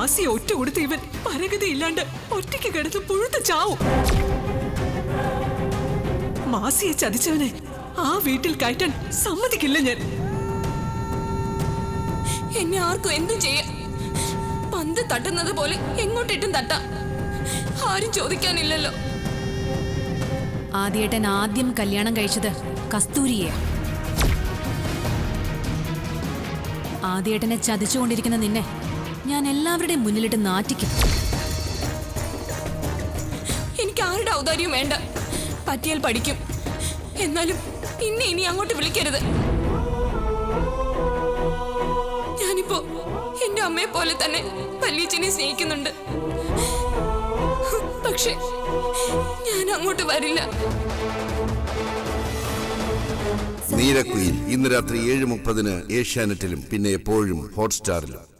മാസിയെ ഒറ്റ കൊടുത്ത് ഇവൻ പരഗതി ഇല്ലാണ്ട് ഒറ്റയ്ക്ക് കിടന്ന് പുഴുത്ത് ചാവും മാസിയെ ചതിച്ചവനെ ആ വീട്ടിൽ കയറ്റാൻ സമ്മതിക്കില്ല ഞാൻ എന്നെ ആർക്കും എന്തും ചെയ്യാം പന്ത് തട്ടുന്നത് പോലെ എങ്ങോട്ടിട്ടും തട്ടാം ആരും ചോദിക്കാനില്ലല്ലോ ആദ്യേട്ടൻ ആദ്യം കല്യാണം കഴിച്ചത് കസ്തൂരിയെ ആദ്യേട്ടനെ ചതിച്ചുകൊണ്ടിരിക്കുന്ന നിന്നെ ഞാൻ എല്ലാവരുടെയും മുന്നിലിട്ട് നാറ്റിക്കും എനിക്ക് ആരുടെ ഔദാര്യം വേണ്ട പറ്റിയാൽ പഠിക്കും എന്നാലും പിന്നെ ഇനി അങ്ങോട്ട് വിളിക്കരുത് ഞാനിപ്പോ എന്റെ അമ്മയെ പോലെ തന്നെ വല്യച്ഛനെ സ്നേഹിക്കുന്നുണ്ട് പക്ഷെ ഞാൻ അങ്ങോട്ട് വരില്ല നീരക്കുയിൽ ഇന്ന് രാത്രി ഏഴ് മുപ്പതിന് ഏഷ്യാനെറ്റിലും പിന്നെ എപ്പോഴും ഹോട്ട്സ്റ്റാറിലും